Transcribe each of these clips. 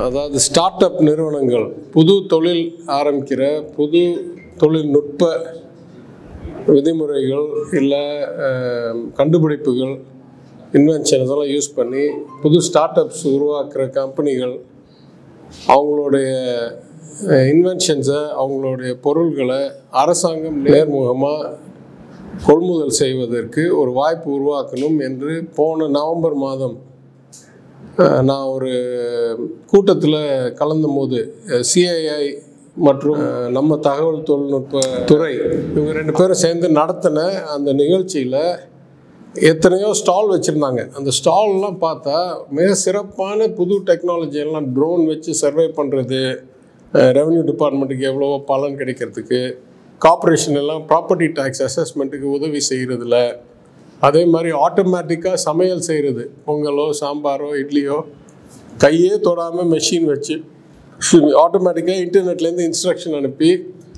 அதாவது start up நிறுவனங்கள் புது தொழில் ஆரம்பிக்கிற புது தொழில்நுட்ப விதிமுறைகள் இல்லை கண்டுபிடிப்புகள் இன்வென்ஷன் இதெல்லாம் யூஸ் பண்ணி புது ஸ்டார்ட் அப்ஸ் உருவாக்குற கம்பெனிகள் அவங்களுடைய இன்வென்ஷன்ஸை அவங்களுடைய பொருள்களை அரசாங்கம் நேர்முகமாக கொள்முதல் செய்வதற்கு ஒரு வாய்ப்பு உருவாக்கணும் என்று போன நவம்பர் மாதம் அஹ், நான் ஒரு கூட்டத்தில் கலந்தபோது சிஐஐ மற்றும் அஹ், நம்ம தகவல் தொழில்நுட்ப துறை இவங்க ரெண்டு பேரும் சேர்ந்து நடத்தின அந்த நிகழ்ச்சியில் எத்தனையோ ஸ்டால் வச்சுருந்தாங்க அந்த ஸ்டால்லாம் பார்த்தா மிக சிறப்பான புது டெக்னாலஜி எல்லாம் ட்ரோன் வச்சு சர்வே பண்ணுறது ரெவன்யூ டிபார்ட்மெண்ட்டுக்கு எவ்வளவோ பலன் கிடைக்கிறதுக்கு கார்ப்பரேஷன் எல்லாம் ப்ராப்பர்ட்டி டேக்ஸ் அசஸ்மெண்ட்டுக்கு உதவி செய்கிறதுல அதே மாதிரி ஆட்டோமேட்டிக்காக சமையல் செய்கிறது பொங்கலோ சாம்பாரோ இட்லியோ கையே தொடாமல் மெஷின் வச்சு ஆட்டோமேட்டிக்காக இன்டர்நெட்லேருந்து இன்ஸ்ட்ரக்ஷன் அனுப்பி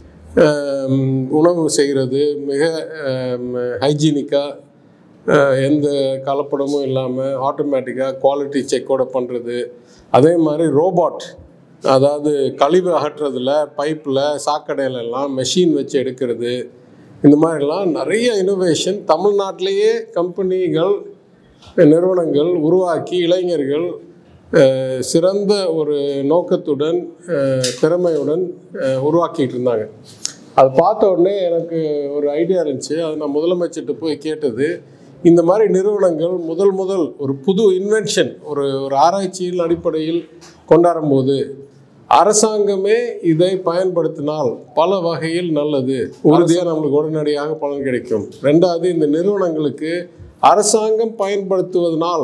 ஆம், உணவு செய்கிறது மிக ஹைஜீனிக்காக எந்த கலப்படமும் இல்லாமல் ஆட்டோமேட்டிக்காக குவாலிட்டி செக்கோட பண்ணுறது அதே மாதிரி ரோபாட் அதாவது கழிவு அகற்றுறதுல பைப்பில் சாக்கடையில எல்லாம் மெஷின் வச்சு எடுக்கிறது இந்த மாதிரிலாம் நிறைய இனோவேஷன் தமிழ்நாட்டிலேயே கம்பெனிகள் நிறுவனங்கள் உருவாக்கி இளைஞர்கள் அஹ், சிறந்த ஒரு நோக்கத்துடன் அஹ், திறமையுடன் அஹ், உருவாக்கிட்டு இருந்தாங்க அது பார்த்த உடனே எனக்கு ஒரு ஐடியா இருந்துச்சு அதை நான் முதலமைச்சர்கிட்ட போய் கேட்டது இந்த மாதிரி நிறுவனங்கள் முதல் முதல் ஒரு புது இன்வென்ஷன் ஒரு ஒரு ஆராய்ச்சியின் அடிப்படையில் கொண்டாடும் போது அரசாங்கமே இதை பயன்படுத்தினால் பல வகையில் நல்லது உறுதியாக நம்மளுக்கு உடனடியாக பலன் கிடைக்கும் ரெண்டாவது இந்த நிறுவனங்களுக்கு அரசாங்கம் பயன்படுத்துவதனால்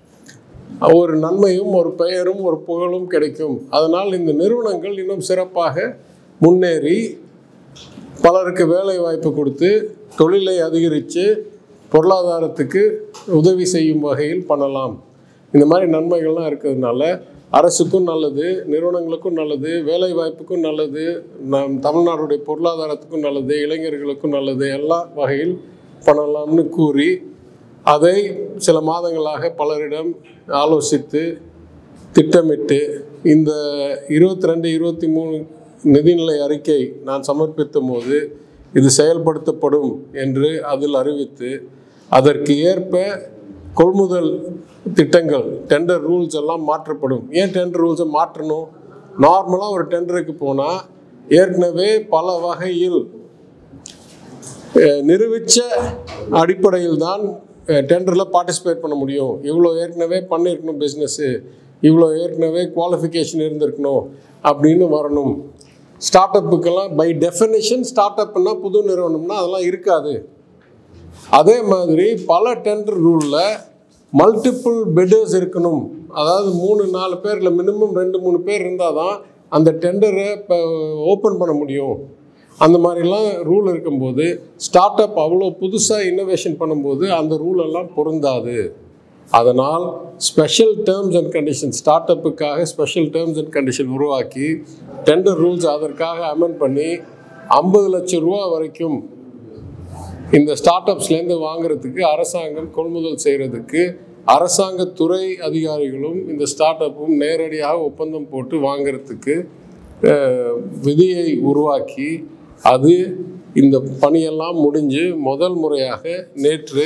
ஒரு நன்மையும் ஒரு பெயரும் ஒரு புகழும் கிடைக்கும் அதனால் இந்த நிறுவனங்கள் இன்னும் சிறப்பாக முன்னேறி பலருக்கு வேலை வாய்ப்பு கொடுத்து தொழிலை அதிகரித்து பொருளாதாரத்துக்கு உதவி செய்யும் வகையில் பண்ணலாம் இந்த மாதிரி நன்மைகள்லாம் இருக்கிறதுனால அரசுக்கும் நல்லது நிறுவனங்களுக்கும் நல்லது வேலை வாய்ப்புக்கும் நல்லது நம் தமிழ்நாடுடைய பொருளாதாரத்துக்கும் நல்லது இளைஞர்களுக்கும் நல்லது எல்லா வகையில் பண்ணலாம்னு கூறி அதை சில மாதங்களாக பலரிடம் ஆலோசித்து திட்டமிட்டு இந்த இருபத்தி ரெண்டு இருபத்தி மூணு நிதிநிலை அறிக்கை நான் சமர்ப்பித்த போது இது செயல்படுத்தப்படும் என்று அதில் அறிவித்து அதற்கு ஏற்ப கொள்முதல் திட்டங்கள் டெண்டர் ரூல்ஸ் எல்லாம் மாற்றப்படும் ஏன் டெண்டர் ரூல்ஸை மாற்றணும் நார்மலாக ஒரு டெண்டருக்கு போனால் ஏற்கனவே பல வகையில் அஹ், நிரூபித்த அடிப்படையில் தான் டெண்டரில் பார்ட்டிசிபேட் பண்ண முடியும் இவ்வளோ ஏற்கனவே பண்ணியிருக்கணும் பிஸ்னஸ்ஸு இவ்வளோ ஏற்கனவே குவாலிஃபிகேஷன் இருந்திருக்கணும் அப்படின்னு வரணும் ஸ்டார்ட் அப்புக்கெல்லாம் பை டெஃபினேஷன் ஸ்டார்ட் அப்னா புது நிறுவனம்னா அதெல்லாம் இருக்காது அதே மாதிரி பல டெண்டர் ரூலில் மல்டிபிள் பிட்டர்ஸ் இருக்கணும் அதாவது மூணு நாலு பேரில் மினிமம் ரெண்டு மூணு பேர் இருந்தால் தான் அந்த டெண்டரை இப்போ ஓப்பன் பண்ண முடியும் அந்த மாதிரிலாம் ரூல் இருக்கும்போது ஸ்டார்ட் அப் அவ்வளோ புதுசாக இன்னோவேஷன் பண்ணும்போது அந்த ரூல் எல்லாம் பொருந்தாது அதனால் special terms and condition start அப்புக்காக ஸ்பெஷல் டேர்ம்ஸ் அண்ட் கண்டிஷன் உருவாக்கி டெண்டர் ரூல்ஸ் அதற்காக அமெண்ட் பண்ணி ஐம்பது லட்சம் ரூபா வரைக்கும் இந்த ஸ்டார்ட் அப்ஸ்லேருந்து வாங்குறதுக்கு அரசாங்கம் கொள்முதல் செய்கிறதுக்கு அரசாங்க துறை அதிகாரிகளும் இந்த ஸ்டார்ட் அப்பும் நேரடியாக ஒப்பந்தம் போட்டு வாங்குறதுக்கு அஹ், விதியை உருவாக்கி அது இந்த பணியெல்லாம் முடிஞ்சு முதல் முறையாக நேற்று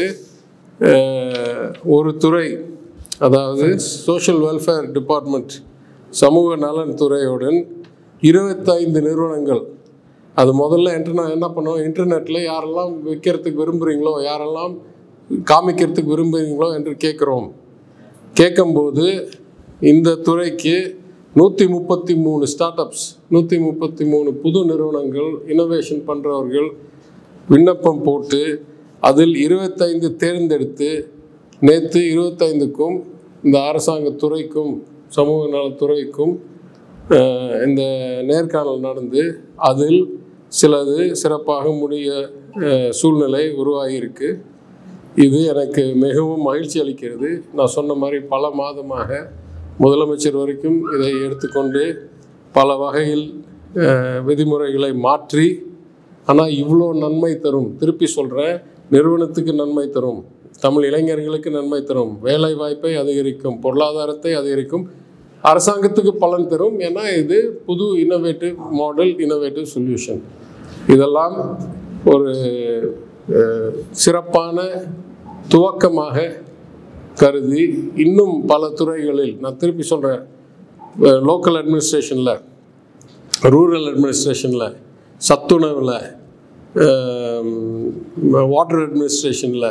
அஹ், ஒரு துறை அதாவது சோஷியல் வெல்ஃபேர் டிபார்ட்மெண்ட் சமூக நலன் துறையுடன் இருபத்தைந்து நிறுவனங்கள் அது முதல்ல இன்டர்நெ என்ன பண்ணோம் இன்டர்நெட்டில் யாரெல்லாம் விற்கிறதுக்கு விரும்புகிறீங்களோ யாரெல்லாம் காமிக்கிறதுக்கு விரும்புகிறீங்களோ என்று கேட்குறோம் கேட்கும்போது இந்த துறைக்கு நூற்றி முப்பத்தி மூணு ஸ்டார்ட் அப்ஸ் நூற்றி முப்பத்தி மூணு புது நிறுவனங்கள் இனோவேஷன் பண்ணுறவர்கள் விண்ணப்பம் போட்டு அதில் இருபத்தைந்து தேர்ந்தெடுத்து நேற்று இருபத்தைந்துக்கும் இந்த அரசாங்க துறைக்கும் சமூக நலத்துறைக்கும் அஹ், இந்த நேர்காணல் நடந்து அதில் சிலது சிறப்பாக முடிய அஹ், சூழ்நிலை உருவாகியிருக்கு இது எனக்கு மிகவும் மகிழ்ச்சி அளிக்கிறது நான் சொன்ன மாதிரி பல மாதமாக முதலமைச்சர் வரைக்கும் இதை எடுத்துக்கொண்டு பல வகையில் அஹ், விதிமுறைகளை மாற்றி ஆனால் இவ்வளோ நன்மை தரும் திருப்பி சொல்கிறேன் நிறுவனத்துக்கு நன்மை தரும் தமிழ் இளைஞர்களுக்கு நன்மை தரும் வேலை வாய்ப்பை அதிகரிக்கும் பொருளாதாரத்தை அதிகரிக்கும் அரசாங்கத்துக்கு பலன் தரும் ஏன்னா இது புது இன்னோவேட்டிவ் மாடல் இன்னோவேட்டிவ் சொல்யூஷன் இதெல்லாம் ஒரு அஹ், சிறப்பான துவக்கமாக கருதி இன்னும் பல துறைகளில் நான் திருப்பி சொல்கிறேன் லோக்கல் அட்மினிஸ்ட்ரேஷனில் ரூரல் அட்மினிஸ்ட்ரேஷனில் சத்துணவில் வாட்டர் அட்மினிஸ்ட்ரேஷனில்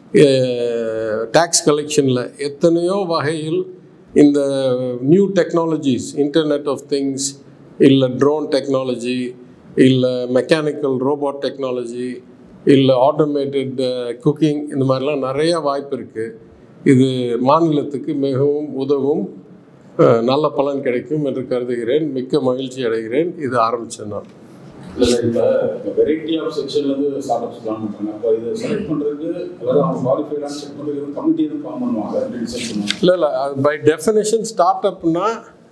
டேக்ஸ் கலெக்ஷனில் எத்தனையோ வகையில் இந்த new technologies internet of things இல்லை ட்ரோன் டெக்னாலஜி இல்லை மெக்கானிக்கல் ரோபோட் டெக்னாலஜி இல்லை ஆட்டோமேட்டட் குக்கிங் இந்த மாதிரிலாம் நிறைய வாய்ப்பு இருக்குது இது மாநிலத்துக்கு மிகவும் உதவும் அஹ், நல்ல பலன் கிடைக்கும் என்று கருதுகிறேன் மிக்க மகிழ்ச்சி அடைகிறேன் இது ஆரம்பித்தேன் நான் இல்லை இப்போ வெரைட்டி ஆஃப் செக்ஷன்லேருந்து ஸ்டார்ட் அப்ஸ் பிளான் பண்ணுறாங்க அப்போ இதை செலக்ட் பண்ணுறதுக்கு அதாவது அவங்க குவாலிஃபைடான செக் பண்ணுறதுக்கு கமிட்டி எதுவும் ஃபார்ம் பண்ணுவாங்க அப்படின்னு டிசைட் பண்ணுவாங்க இல்லை இல்லை பை டெஃபினேஷன் ஸ்டார்ட் அப்னா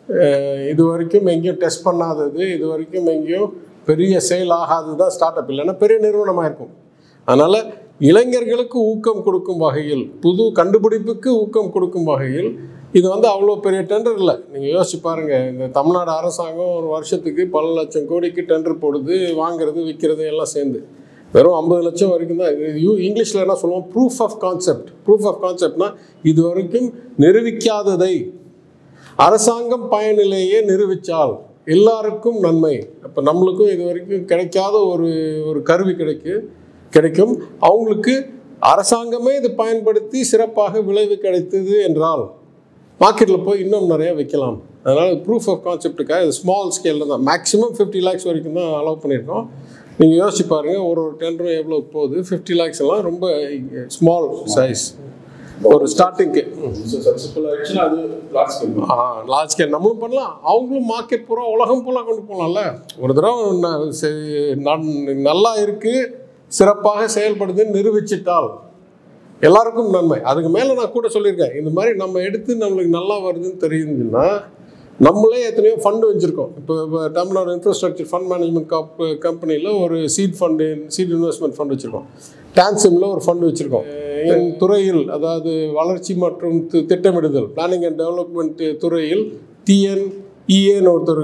இது வரைக்கும் எங்கேயும் டெஸ்ட் பண்ணாதது இது வரைக்கும் எங்கேயும் பெரிய சேல் ஆகாதது தான் ஸ்டார்ட் அப் இல்லைன்னா பெரிய நிறுவனமாக இருக்கும் அதனால் இளைஞர்களுக்கு ஊக்கம் கொடுக்கும் வகையில் புது கண்டுபிடிப்புக்கு ஊக்கம் கொடுக்கும் வகையில் இது வந்து அவ்வளோ பெரிய டெண்டர் இல்லை நீங்கள் யோசிச்சு பாருங்கள் இந்த தமிழ்நாடு அரசாங்கம் ஒரு வருஷத்துக்கு பல லட்சம் கோடிக்கு டெண்டர் போடுது வாங்குறது விற்கிறது எல்லாம் சேர்ந்து வெறும் ஐம்பது லட்சம் வரைக்கும் தான் இது யூ இங்கிலீஷில் என்ன சொல்லுவோம் proof of concept proof of கான்செப்ட்னா இது வரைக்கும் நிரூபிக்காததை அரசாங்கம் பயனிலேயே நிரூபித்தால் எல்லாருக்கும் நன்மை அப்போ நம்மளுக்கும் இது வரைக்கும் கிடைக்காத ஒரு ஒரு கருவி கிடைக்கு கிடைக்கும் அவங்களுக்கு அரசாங்கமே இது பயன்படுத்தி சிறப்பாக விளைவு கிடைத்தது என்றால் மார்க்கெட்டில் போய் இன்னும் நிறைய வைக்கலாம் அதனால் ப்ரூஃப் ஆஃப் கான்செப்ட்டுக்காக இது ஸ்மால் ஸ்கேலில் தான் மேக்ஸிமம் ஃபிஃப்டி லேக்ஸ் வரைக்கும் தான் அலோவ் பண்ணியிருக்கோம் நீங்கள் யோசிச்சு பாருங்கள் ஒரு ஒரு டெண்டரும் எவ்வளோ போகுது ஃபிஃப்டி லேக்ஸ் எல்லாம் ரொம்ப ஸ்மால் சைஸ் ஒரு ஸ்டார்டிங்க்கு சக்ஸஸ்ஃபுல் ஆயிடுச்சுன்னா அது லார்ஜ் ஸ்கேல் லார்ஜ் ஸ்கேல் நம்மளும் பண்ணலாம் அவங்களும் மார்க்கெட் பூரா உலகம் பூரா கொண்டு போகலாம்ல ஒரு தடவை ந- செ- நன்- நல்லா இருக்குது சிறப்பாக செயல்படுதுன்னு நிரூபிச்சிட்டால் எல்லாருக்கும் நன்மை அதுக்கு மேலே நான் கூட சொல்லியிருக்கேன் இந்த மாதிரி நம்ம எடுத்து நம்மளுக்கு நல்லா வருதுன்னு தெரியுதுன்னா நம்மளே எத்தனையோ ஃபண்டு வச்சுருக்கோம் இப்போ இப்போ தமிழ்நாடு இன்ஃப்ராஸ்ட்ரக்சர் ஃபண்ட் மேனேஜ்மெண்ட் கப் கம்பெனியில் ஒரு seed fund seed investment fund வச்சுருக்கோம் டான்சிமில் ஒரு ஃபண்டு வச்சுருக்கோம் என் துறையில் அதாவது வளர்ச்சி மற்றும் தி- திட்டமிடுதல் பிளானிங் அண்ட் டெவலப்மெண்ட் துறையில் டிஎன் இஏன்னு ஒருத்தர்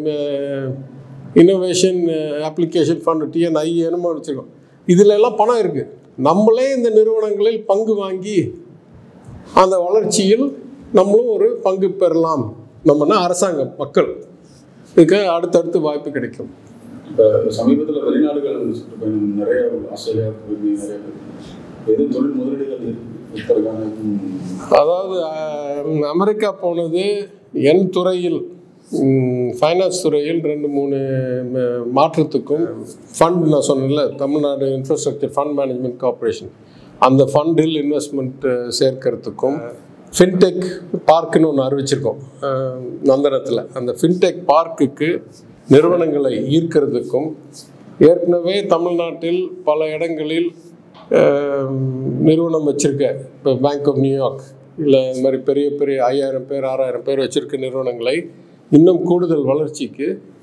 இன்னோவேஷன் அப்ளிகேஷன் ஃபண்டு டிஎன்ஐஏன்னு வச்சுருக்கோம் இதில் எல்லாம் பணம் இருக்குது நம்மளே இந்த நிறுவனங்களில் பங்கு வாங்கி அந்த வளர்ச்சியில் நம்மளும் ஒரு பங்கு பெறலாம் நம்மனா அரசாங்கம் மக்கள் இதுக்கு அடுத்தடுத்து வாய்ப்பு கிடைக்கும் இப்போ சமீபத்தில் வெளிநாடுகள் சுற்றுப்பயணம் நிறைய ஆஸ்திரேலியாவுக்கு போய் நிறைய பேர் எதுவும் தொழில் முதலீடுகள் இருப்பதற்கான ம், அதாவது அஹ், அமெரிக்கா போனது என் துறையில் ஃபைனான்ஸ் துறையில் ரெண்டு மூணு ம- மாற்றத்துக்கும் ஃபண்ட் நான் சொன்னேன்ல Tamil Nadu infrastructure fund management corporation அந்த ஃபண்டில் இன்வெஸ்ட்மெண்ட் சேர்க்கறதுக்கும் ஃபின்டெக் பார்க்குன்னு ஒன்று அறிவிச்சிருக்கோம் அஹ், நந்தனத்தில் அந்த ஃபின்டெக் பார்க்குக்கு நிறுவனங்களை ஈர்க்கிறதுக்கும் ஏற்கனவே தமிழ்நாட்டில் பல இடங்களில் அஹ், நிறுவனம் வச்சுருக்க இப்போ பேங்க் ஆஃப் நியூயார்க் இல்லை இந்த மாதிரி பெரிய பெரிய ஐயாயிரம் பேர் ஆறாயிரம் பேர் வச்சுருக்க நிறுவனங்களை இன்னும் கூடுதல் வளர்ச்சிக்கு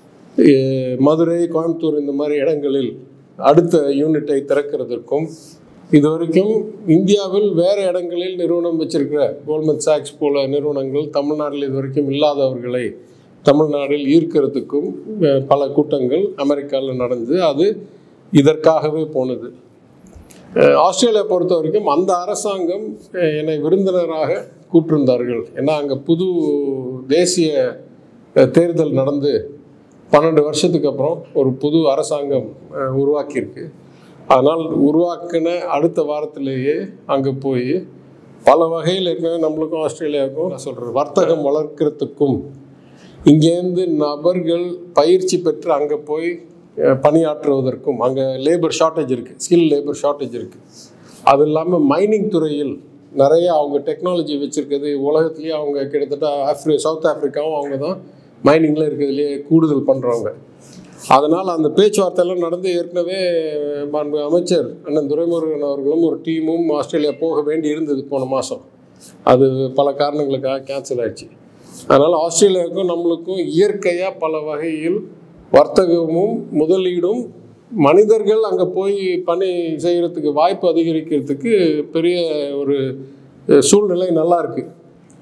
அஹ், மதுரை கோயம்புத்தூர் இந்த மாதிரி இடங்களில் அடுத்த யூனிட்டை திறக்கிறதுக்கும் இது வரைக்கும் இந்தியாவில் வேறு இடங்களில் நிறுவனம் வச்சிருக்கிற கோல்ட்மன் சாக்ஸ் போல நிறுவனங்கள் தமிழ்நாட்டில் இது வரைக்கும் இல்லாதவர்களை தமிழ்நாட்டில் ஈர்க்கிறதுக்கும் அஹ், பல கூட்டங்கள் அமெரிக்காவில் நடந்து அது இதற்காகவே போனது அஹ் ஆஸ்திரேலியா பொறுத்த வரைக்கும் அந்த அரசாங்கம் அஹ், என்னை விருந்தினராக கூப்பிட்டிருந்தார்கள் ஏன்னா அங்கே புது தேசிய அஹ், தேர்தல் நடந்து பன்னெண்டு வருஷத்துக்கு அப்புறம் ஒரு புது அரசாங்கம் அஹ், உருவாக்கியிருக்கு அதனால் உருவாக்கின அடுத்த வாரத்திலேயே அங்கே போய் பல வகையில் ஏற்கனவே நம்மளுக்கும் ஆஸ்திரேலியாவுக்கும் நான் சொல்கிறேன் வர்த்தகம் வளர்க்கறதுக்கும் இங்கேருந்து நபர்கள் பயிற்சி பெற்று அங்கே போய் அஹ், பணியாற்றுவதற்கும் அங்கே லேபர் ஷார்ட்டேஜ் இருக்குது ஸ்கில் லேபர் ஷார்ட்டேஜ் இருக்குது அது இல்லாமல் மைனிங் துறையில் நிறைய அவங்க டெக்னாலஜி வச்சுருக்குது உலகத்துலேயே அவங்க கிட்டத்தட்ட ஆஃப்ரி சவுத் ஆஃப்ரிக்காவும் அவங்க தான் மைனிங்கில் இருக்கிறதுலேயே கூடுதல் பண்ணுறவங்க அதனால் அந்த பேச்சுவார்த்தையெல்லாம் நடந்து ஏற்கனவே மாண்பு அமைச்சர் அண்ணன் துரைமுருகன் அவர்களும் ஒரு டீமும் ஆஸ்திரேலியா போக வேண்டி இருந்தது போன மாதம் அது பல காரணங்களுக்காக கேன்சல் ஆயிடுச்சு அதனால் ஆஸ்திரேலியாவுக்கும் நம்மளுக்கும் இயற்கையாக பல வகையில் வர்த்தகமும் முதலீடும் மனிதர்கள் அங்கே போய் பணி செய்கிறதுக்கு வாய்ப்பு அதிகரிக்கிறதுக்கு பெரிய ஒரு அஹ், சூழ்நிலை நல்லா இருக்குது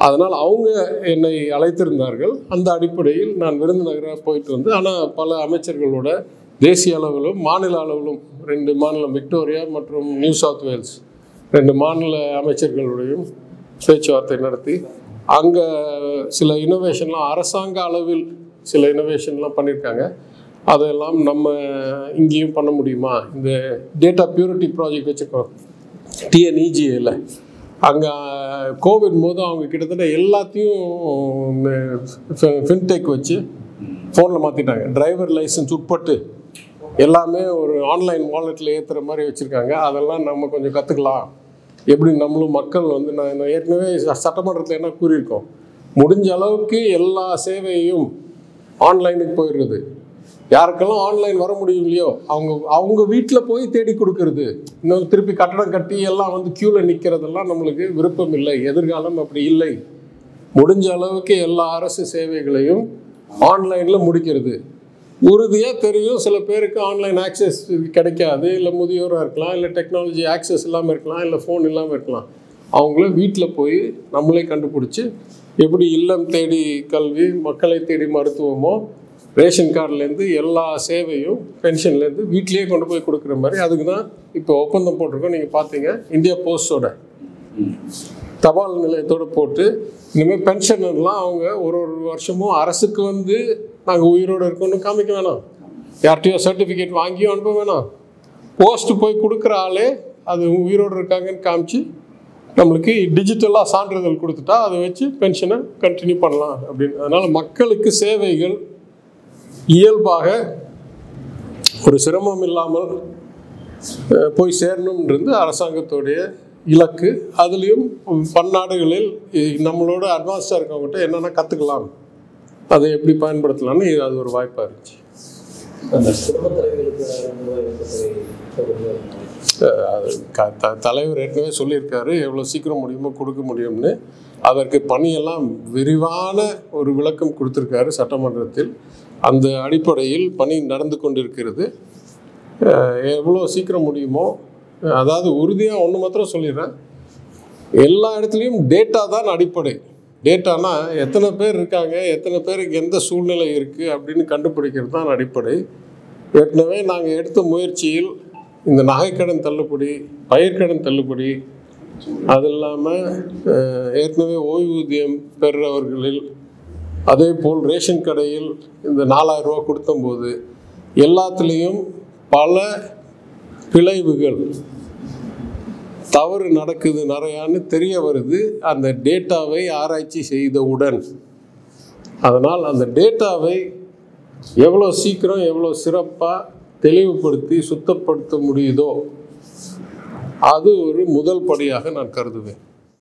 அதனால் அவங்க என்னை அழைத்திருந்தார்கள் அந்த அடிப்படையில் நான் விருதுநகராக போயிட்டு வந்து ஆனால் பல அமைச்சர்களோட தேசிய அளவிலும் மாநில அளவிலும் ரெண்டு மாநிலம் விக்டோரியா மற்றும் நியூ சவுத் வேல்ஸ் ரெண்டு மாநில அமைச்சர்களுடையும் பேச்சுவார்த்தை நடத்தி அங்கே சில இனோவேஷன்லாம் அரசாங்க அளவில் சில இனோவேஷன்லாம் பண்ணியிருக்காங்க அதெல்லாம் நம்ம இங்கேயும் பண்ண முடியுமா இந்த டேட்டா பியூரிட்டி ப்ராஜெக்ட் வச்சுருக்கோம் டிஎன்இஜிஏல அங்கே கோவிட் போது அவங்க கிட்டத்தட்ட எல்லாத்தையும் ஃபின்டெக் வச்சு ஃபோனில் மாற்றிட்டாங்க டிரைவர் லைசன்ஸ் உட்பட்டு எல்லாமே ஒரு ஆன்லைன் வாலெட்டில் ஏற்றுற மாதிரி வச்சுருக்காங்க அதெல்லாம் நம்ம கொஞ்சம் கற்றுக்கலாம் எப்படி நம்மளும் மக்கள் வந்து நான் நான் ஏற்கனவே ச- சட்டமன்றத்தில் என்ன கூறியிருக்கோம் முடிஞ்ச அளவுக்கு எல்லா சேவையும் ஆன்லைனுக்கு போயிடுறது யாருக்கெல்லாம் ஆன்லைன் வர முடியும் இல்லையோ அவங்க அவங்க வீட்டில் போய் தேடி கொடுக்கறது இன்னும் திருப்பி கட்டடம் கட்டி எல்லாம் வந்து க்யூவில் நிற்கிறதெல்லாம் நம்மளுக்கு விருப்பம் இல்லை எதிர்காலம் அப்படி இல்லை முடிஞ்ச அளவுக்கு எல்லா அரசு சேவைகளையும் ஆன்லைனில் முடிக்கிறது உறுதியாக தெரியும் சில பேருக்கு ஆன்லைன் ஆக்சஸ் கிடைக்காது இல்லை முதியோராக இருக்கலாம் இல்லை டெக்னாலஜி ஆக்சஸ் இல்லாமல் இருக்கலாம் இல்லை ஃபோன் இல்லாமல் இருக்கலாம் அவங்கள வீட்டில் போய் நம்மளே கண்டுபிடிச்சி எப்படி இல்லம் தேடி கல்வி மக்களை தேடி மருத்துவமோ ரேஷன் கார்டுலேருந்து எல்லா சேவையும் பென்ஷன்லேருந்து வீட்லேயே கொண்டு போய் கொடுக்குற மாதிரி அதுக்கு தான் இப்போ ஒப்பந்தம் போட்டிருக்கோம் நீங்கள் பார்த்தீங்க இந்தியா போஸ்டோட தபால் நிலையத்தோட போட்டு இனிமேல் பென்ஷன்லாம் அவங்க ஒரு ஒரு வருஷமும் அரசுக்கு வந்து நாங்கள் உயிரோடு இருக்கோம்னு காமிக்க வேணாம் யார்கிட்டயோ சர்டிஃபிகேட் வாங்கியும் அனுப்ப வேணாம் போஸ்ட் போய் கொடுக்குற ஆளே அது உயிரோடு இருக்காங்கன்னு காமிச்சு நம்மளுக்கு டிஜிட்டலாக சான்றிதழ் கொடுத்துட்டா அதை வச்சு பென்ஷனை கண்டினியூ பண்ணலாம் அப்படின்னு அதனால் மக்களுக்கு சேவைகள் இயல்பாக ஒரு சிரமம் இல்லாமல் அஹ், போய் சேரணுன்றது அரசாங்கத்துடைய இலக்கு அதுலேயும் பன்னாடுகளில் இ- நம்மளோட அட்வான்ஸ்டாக இருக்கவங்ககிட்ட என்னென்ன கற்றுக்கலாம் அதை எப்படி பயன்படுத்தலாம்னு இது அது ஒரு வாய்ப்பாக இருந்துச்சு அந்த குடும்பத் தலைவர்களுக்கு ரூபாய் ஊக்கத்தொகை கொடுக்கறது. அஹ், அது க- த- தலைவர் ஏற்கனவே சொல்லியிருக்காரு எவ்வளோ சீக்கிரம் முடியுமோ கொடுக்க முடியும்னு அதற்கு பணியெல்லாம் விரிவான ஒரு விளக்கம் கொடுத்துருக்காரு சட்டமன்றத்தில் அந்த அடிப்படையில் பணி நடந்து கொண்டிருக்கிறது அஹ், எவ்வளோ சீக்கிரம் முடியுமோ அதாவது உறுதியாக ஒன்று மாத்திரம் சொல்லிடுறேன் எல்லா இடத்துலையும் டேட்டா தான் அடிப்படை டேட்டானா எத்தனை பேர் இருக்காங்க எத்தனை பேருக்கு எந்த சூழ்நிலை இருக்குது அப்படின்னு கண்டுபிடிக்கிறது தான் அடிப்படை ஏற்கனவே நாங்கள் எடுத்த முயற்சியில் இந்த நகைக்கடன் தள்ளுபடி பயிர்க்கடன் தள்ளுபடி அது இல்லாமல் ஏற்கனவே ஓய்வூதியம் பெறுறவர்களில் அதே போல் ரேஷன் கடையில் இந்த நாலாயிரம் ரூபா கொடுத்தம்போது எல்லாத்துலேயும் பல பிழைவுகள் தவறு நடக்குது நிறையான்னு தெரிய வருது அந்த டேட்டாவை ஆராய்ச்சி செய்தவுடன் அதனால் அந்த டேட்டாவை எவ்வளோ சீக்கிரம் எவ்வளோ சிறப்பாக தெளிவுபடுத்தி சுத்தப்படுத்த முடியுதோ அது ஒரு முதல் படியாக நான் கருதுவேன்